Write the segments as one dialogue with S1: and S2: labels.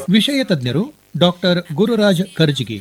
S1: ವಿಷಯ ತಜ್ಞರು ಡಾಕ್ಟರ್ ಗುರುರಾಜ್ ಕರ್ಜಿಗಿ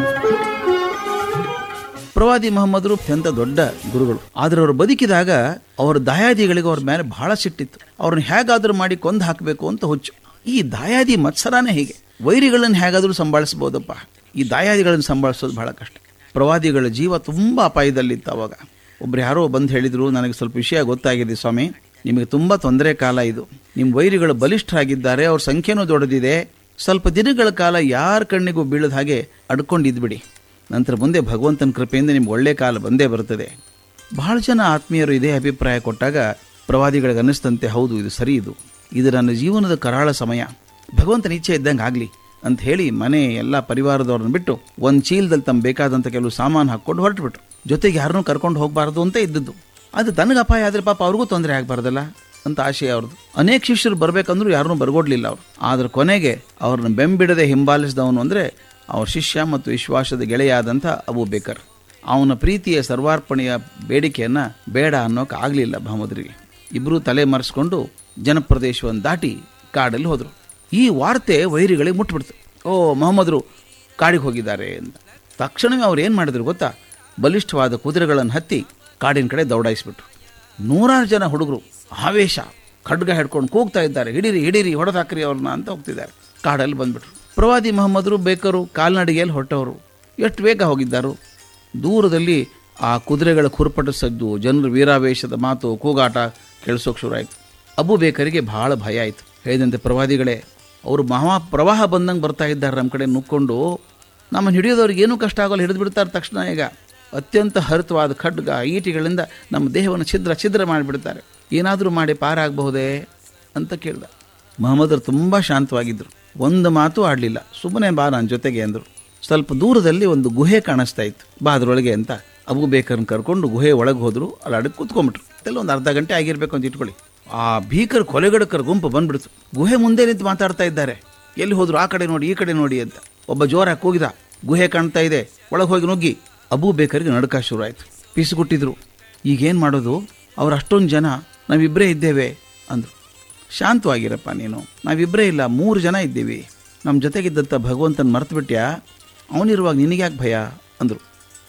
S2: ಪ್ರವಾದಿ ಮಹಮ್ಮದರು ಅತ್ಯಂತ ದೊಡ್ಡ ಗುರುಗಳು ಆದರೆ ಅವರು ಬದುಕಿದಾಗ ಅವರ ದಾಯಾದಿಗಳಿಗೆ ಅವ್ರ ಮೇಲೆ ಬಹಳ ಸಿಟ್ಟಿತ್ತು ಅವ್ರನ್ನ ಹೇಗಾದ್ರೂ ಮಾಡಿ ಕೊಂದು ಹಾಕಬೇಕು ಅಂತ ಹುಚ್ಚು ಈ ದಾಯಾದಿ ಮತ್ಸರನೇ ಹೀಗೆ ವೈರಿಗಳನ್ನು ಹೇಗಾದ್ರೂ ಸಂಭಾಳಿಸ್ಬೋದಪ್ಪ ಈ ದಾಯಾದಿಗಳನ್ನು ಸಂಭಾಳಿಸೋದು ಬಹಳ ಕಷ್ಟ ಪ್ರವಾದಿಗಳ ಜೀವ ತುಂಬ ಅಪಾಯದಲ್ಲಿತ್ತು ಅವಾಗ ಒಬ್ರು ಯಾರೋ ಬಂದು ಹೇಳಿದ್ರು ನನಗೆ ಸ್ವಲ್ಪ ವಿಷಯ ಗೊತ್ತಾಗಿದೆ ಸ್ವಾಮಿ ನಿಮಗೆ ತುಂಬ ತೊಂದರೆ ಕಾಲ ಇದು ನಿಮ್ಮ ವೈರಿಗಳು ಬಲಿಷ್ಠರಾಗಿದ್ದಾರೆ ಅವ್ರ ಸಂಖ್ಯೆನೂ ದೊಡ್ಡದಿದೆ ಸ್ವಲ್ಪ ದಿನಗಳ ಕಾಲ ಯಾರ ಕಣ್ಣಿಗೂ ಬೀಳದ ಹಾಗೆ ಅಡ್ಕೊಂಡಿದ್ಬಿಡಿ ನಂತರ ಮುಂದೆ ಭಗವಂತನ ಕೃಪೆಯಿಂದ ನಿಮ್ಗೆ ಒಳ್ಳೆ ಕಾಲ ಬಂದೇ ಬರುತ್ತದೆ ಬಹಳ ಜನ ಆತ್ಮೀಯರು ಇದೇ ಅಭಿಪ್ರಾಯ ಕೊಟ್ಟಾಗ ಪ್ರವಾದಿಗಳಿಗೆ ಅನ್ನಿಸ್ತಂತೆ ಹೌದು ಇದು ಸರಿ ಇದು ಇದು ನನ್ನ ಜೀವನದ ಕರಾಳ ಸಮಯ ಭಗವಂತನ ಇಚ್ಛೆ ಇದ್ದಂಗೆ ಆಗಲಿ ಅಂತ ಹೇಳಿ ಮನೆ ಎಲ್ಲ ಪರಿವಾರದವ್ರನ್ನ ಬಿಟ್ಟು ಒಂದು ಚೀಲದಲ್ಲಿ ತಮ್ಮ ಬೇಕಾದಂಥ ಕೆಲವು ಸಾಮಾನು ಹಾಕ್ಕೊಂಡು ಹೊರಟುಬಿಟ್ರು ಜೊತೆಗೆ ಯಾರನ್ನೂ ಕರ್ಕೊಂಡು ಹೋಗಬಾರ್ದು ಅಂತ ಇದ್ದದ್ದು ಅದು ತನಗೆ ಅಪಾಯ ಆದರೆ ಪಾಪ ಅವ್ರಿಗೂ ತೊಂದರೆ ಆಗಬಾರ್ದಲ್ಲ ಅಂತ ಆಶಯ ಅವ್ರದ್ದು ಅನೇಕ ಶಿಷ್ಯರು ಬರಬೇಕಂದ್ರೂ ಯಾರನ್ನೂ ಬರ್ಗೊಡ್ಲಿಲ್ಲ ಅವರು ಆದ್ರೆ ಕೊನೆಗೆ ಅವ್ರನ್ನ ಬೆಂಬಿಡದೆ ಹಿಂಬಾಲಿಸಿದವನು ಅಂದರೆ ಅವ್ರ ಶಿಷ್ಯ ಮತ್ತು ವಿಶ್ವಾಸದ ಗೆಳೆಯಾದಂಥ ಅಬು ಬೇಕರ್ ಅವನ ಪ್ರೀತಿಯ ಸರ್ವಾರ್ಪಣೆಯ ಬೇಡಿಕೆಯನ್ನು ಬೇಡ ಅನ್ನೋಕೆ ಆಗಲಿಲ್ಲ ಮಹಮ್ಮದ್ರಿಗೆ ಇಬ್ಬರೂ ತಲೆ ಮರೆಸ್ಕೊಂಡು ಜನಪ್ರದೇಶವನ್ನು ದಾಟಿ ಕಾಡಲ್ಲಿ ಹೋದರು ಈ ವಾರ್ತೆ ವೈರಿಗಳಿಗೆ ಮುಟ್ಬಿಡ್ತು ಓ ಮೊಹಮ್ಮದ್ರು ಕಾಡಿಗೆ ಹೋಗಿದ್ದಾರೆ ಅಂತ ತಕ್ಷಣವೇ ಅವ್ರು ಏನು ಮಾಡಿದ್ರು ಗೊತ್ತಾ ಬಲಿಷ್ಠವಾದ ಕುದುರೆಗಳನ್ನು ಹತ್ತಿ ಕಾಡಿನ ಕಡೆ ದೌಡಾಯಿಸ್ಬಿಟ್ರು ನೂರಾರು ಜನ ಹುಡುಗರು ಆವೇಶ ಖಡ್ಗ ಹಿಡ್ಕೊಂಡು ಕೂಗ್ತಾ ಇದ್ದಾರೆ ಹಿಡೀರಿ ಹಿಡೀರಿ ಹೊಡೆದಾಕ್ರಿ ಅವ್ರನ್ನ ಅಂತ ಹೋಗ್ತಿದ್ದಾರೆ ಕಾಡಲ್ಲಿ ಬಂದ್ಬಿಟ್ರು ಪ್ರವಾದಿ ಮೊಹಮ್ಮದರು ಬೇಕರು ಕಾಲ್ನಡಿಗೆಯಲ್ಲಿ ಹೊರಟವರು ಎಷ್ಟು ಬೇಗ ಹೋಗಿದ್ದರು ದೂರದಲ್ಲಿ ಆ ಕುದುರೆಗಳ ಕುರುಪಟ ಸದ್ದು ಜನರ ವೀರಾವೇಶದ ಮಾತು ಕೂಗಾಟ ಕೇಳಿಸೋಕೆ ಶುರುವಾಯಿತು ಅಬು ಬೇಕರಿಗೆ ಬಹಳ ಭಯ ಆಯಿತು ಹೇಳಿದಂತೆ ಪ್ರವಾದಿಗಳೇ ಅವರು ಮಹಾ ಪ್ರವಾಹ ಬಂದಂಗೆ ಬರ್ತಾ ಇದ್ದಾರೆ ನಮ್ಮ ಕಡೆ ನುಕ್ಕೊಂಡು ನಮ್ಮನ್ನು ಹಿಡಿಯೋದವ್ರಿಗೆ ಏನೂ ಕಷ್ಟ ಆಗೋಲ್ಲ ಹಿಡಿದು ಬಿಡ್ತಾರೆ ತಕ್ಷಣ ಈಗ ಅತ್ಯಂತ ಹರಿತವಾದ ಖಡ್ಗ ಈಟಿಗಳಿಂದ ನಮ್ಮ ದೇಹವನ್ನು ಛಿದ್ರ ಛಿದ್ರ ಮಾಡಿಬಿಡ್ತಾರೆ ಏನಾದರೂ ಮಾಡಿ ಪಾರಾಗಬಹುದೇ ಅಂತ ಕೇಳ್ದ ಮಹಮ್ಮದರು ತುಂಬ ಶಾಂತವಾಗಿದ್ದರು ಒಂದು ಮಾತು ಆಡಲಿಲ್ಲ ಸುಮ್ಮನೆ ಬಾ ನನ್ನ ಜೊತೆಗೆ ಅಂದರು ಸ್ವಲ್ಪ ದೂರದಲ್ಲಿ ಒಂದು ಗುಹೆ ಕಾಣಿಸ್ತಾ ಇತ್ತು ಬಾ ಅದ್ರೊಳಗೆ ಅಂತ ಅಬು ಬೇಕರ್ನ ಕರ್ಕೊಂಡು ಗುಹೆ ಒಳಗೆ ಹೋದ್ರು ಅಲ್ಲಿ ಅಡಕ್ಕೆ ಕೂತ್ಕೊಂಡ್ಬಿಟ್ರು ಎಲ್ಲ ಒಂದು ಅರ್ಧ ಗಂಟೆ ಆಗಿರ್ಬೇಕು ಅಂತ ಇಟ್ಕೊಳ್ಳಿ ಆ ಭೀಕರ ಕೊಲೆಗಡಕರ ಗುಂಪು ಬಂದ್ಬಿಡ್ತು ಗುಹೆ ಮುಂದೆ ನಿಂತು ಮಾತಾಡ್ತಾ ಇದ್ದಾರೆ ಎಲ್ಲಿ ಹೋದ್ರು ಆ ಕಡೆ ನೋಡಿ ಈ ಕಡೆ ನೋಡಿ ಅಂತ ಒಬ್ಬ ಜೋರಾಗಿ ಕೂಗಿದ ಗುಹೆ ಕಾಣ್ತಾ ಇದೆ ಒಳಗೆ ಹೋಗಿ ನುಗ್ಗಿ ಅಬೂ ಬೇಕರಿಗೆ ನಡುಕ ಶುರು ಆಯಿತು ಪಿಸುಗುಟ್ಟಿದ್ರು ಈಗೇನು ಮಾಡೋದು ಅವ್ರು ಅಷ್ಟೊಂದು ಜನ ನಾವಿಬ್ಬರೇ ಇದ್ದೇವೆ ಅಂದರು ಶಾಂತವಾಗಿರಪ್ಪ ನೀನು ನಾವಿಬ್ಬರೇ ಇಲ್ಲ ಮೂರು ಜನ ಇದ್ದೀವಿ ನಮ್ಮ ಜೊತೆಗಿದ್ದಂಥ ಭಗವಂತನ ಮರ್ತುಬಿಟ್ಯಾ ಅವನಿರುವಾಗ ನಿನಗ್ಯಾಕೆ ಭಯ ಅಂದರು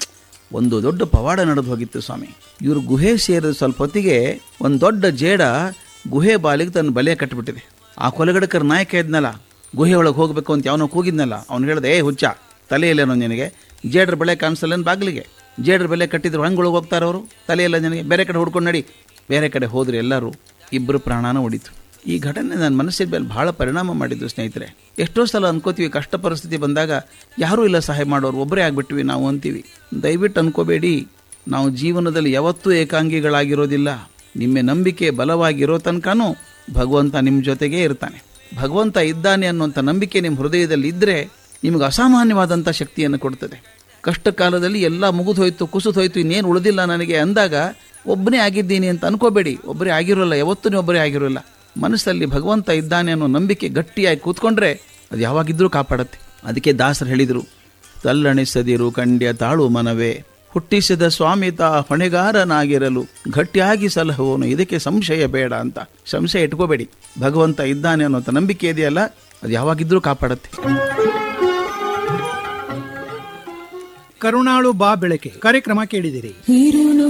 S2: ಒಂದು ದೊಡ್ಡ ಪವಾಡ ನಡೆದು ಹೋಗಿತ್ತು ಸ್ವಾಮಿ ಇವರು ಗುಹೆ ಸೇರಿದ ಸ್ವಲ್ಪ ಹೊತ್ತಿಗೆ ಒಂದು ದೊಡ್ಡ ಜೇಡ ಗುಹೆ ಬಾಲಿಗೆ ತನ್ನ ಬಲೆ ಕಟ್ಟಿಬಿಟ್ಟಿದೆ ಆ ಕೊಲೆಗಡಕರ ನಾಯಕ ಇದ್ನಲ್ಲ ಗುಹೆ ಒಳಗೆ ಹೋಗಬೇಕು ಅಂತ ಅವನು ಕೂಗಿದ್ನಲ್ಲ ಅವ್ನು ಹೇಳ್ದೆ ಏ ಹುಚ್ಚ ತಲೆಯಲ್ಲೇನೋ ನಿನಗೆ ಜೇಡ್ರ ಬೆಳೆ ಕಾಣಿಸಲ್ಲೇನು ಬಾಗಿಲಿಗೆ ಜೇಡ್ರ ಬೆಲೆ ಕಟ್ಟಿದ್ರು ಹಂಗೆ ಒಳಗೆ ಹೋಗ್ತಾರೆ ಅವರು ತಲೆಯೆಲ್ಲ ನನಗೆ ಬೇರೆ ಕಡೆ ಹುಡ್ಕೊಂಡು ನಡಿ ಬೇರೆ ಕಡೆ ಹೋದ್ರೆ ಎಲ್ಲರೂ ಇಬ್ಬರು ಪ್ರಾಣನ ಉಳಿತು ಈ ಘಟನೆ ನನ್ನ ಮನಸ್ಸಿನ ಮೇಲೆ ಬಹಳ ಪರಿಣಾಮ ಮಾಡಿದ್ದು ಸ್ನೇಹಿತರೆ ಎಷ್ಟೋ ಸಲ ಅನ್ಕೋತೀವಿ ಕಷ್ಟ ಪರಿಸ್ಥಿತಿ ಬಂದಾಗ ಯಾರೂ ಇಲ್ಲ ಸಹಾಯ ಮಾಡೋರು ಒಬ್ಬರೇ ಆಗ್ಬಿಟ್ವಿ ನಾವು ಅಂತೀವಿ ದಯವಿಟ್ಟು ಅನ್ಕೋಬೇಡಿ ನಾವು ಜೀವನದಲ್ಲಿ ಯಾವತ್ತೂ ಏಕಾಂಗಿಗಳಾಗಿರೋದಿಲ್ಲ ನಿಮ್ಮ ನಂಬಿಕೆ ಬಲವಾಗಿರೋ ತನಕನೂ ಭಗವಂತ ನಿಮ್ಮ ಜೊತೆಗೇ ಇರ್ತಾನೆ ಭಗವಂತ ಇದ್ದಾನೆ ಅನ್ನುವಂಥ ನಂಬಿಕೆ ನಿಮ್ಮ ಹೃದಯದಲ್ಲಿ ಇದ್ದರೆ ನಿಮಗೆ ಅಸಾಮಾನ್ಯವಾದಂಥ ಶಕ್ತಿಯನ್ನು ಕೊಡ್ತದೆ ಕಷ್ಟ ಕಾಲದಲ್ಲಿ ಎಲ್ಲ ಮುಗಿದು ಹೋಯ್ತು ಕುಸಿದು ಹೋಯ್ತು ಇನ್ನೇನು ಉಳಿದಿಲ್ಲ ನನಗೆ ಅಂದಾಗ ಒಬ್ಬನೇ ಆಗಿದ್ದೀನಿ ಅಂತ ಅನ್ಕೋಬೇಡಿ ಒಬ್ಬರೇ ಆಗಿರೋಲ್ಲ ಯಾವತ್ತೂ ನೀವು ಒಬ್ಬರೇ ಆಗಿರೋಲ್ಲ ಮನಸ್ಸಲ್ಲಿ ಭಗವಂತ ಇದ್ದಾನೆ ಅನ್ನೋ ನಂಬಿಕೆ ಗಟ್ಟಿಯಾಗಿ ಕೂತ್ಕೊಂಡ್ರೆ ಅದು ಯಾವಾಗಿದ್ರೂ ಕಾಪಾಡತ್ತೆ ಅದಕ್ಕೆ ದಾಸರು ಹೇಳಿದರು ತಲ್ಲಣಿಸದಿರು ಕಂಡ್ಯ ತಾಳು ಮನವೇ ಹುಟ್ಟಿಸಿದ ಸ್ವಾಮಿತ ಹೊಣೆಗಾರನಾಗಿರಲು ಗಟ್ಟಿಯಾಗಿ ಸಲಹುವನು ಇದಕ್ಕೆ ಸಂಶಯ ಬೇಡ ಅಂತ ಸಂಶಯ ಇಟ್ಕೋಬೇಡಿ ಭಗವಂತ ಇದ್ದಾನೆ ಅನ್ನೋಂಥ ನಂಬಿಕೆ ಇದೆಯಲ್ಲ ಅದು ಯಾವಾಗಿದ್ರೂ ಕಾಪಾಡತ್ತೆ
S1: ಕರುಣಾಳು ಬಾ ಬೆಳಕೆ ಕಾರ್ಯಕ್ರಮ ಕೇಳಿದಿರಿ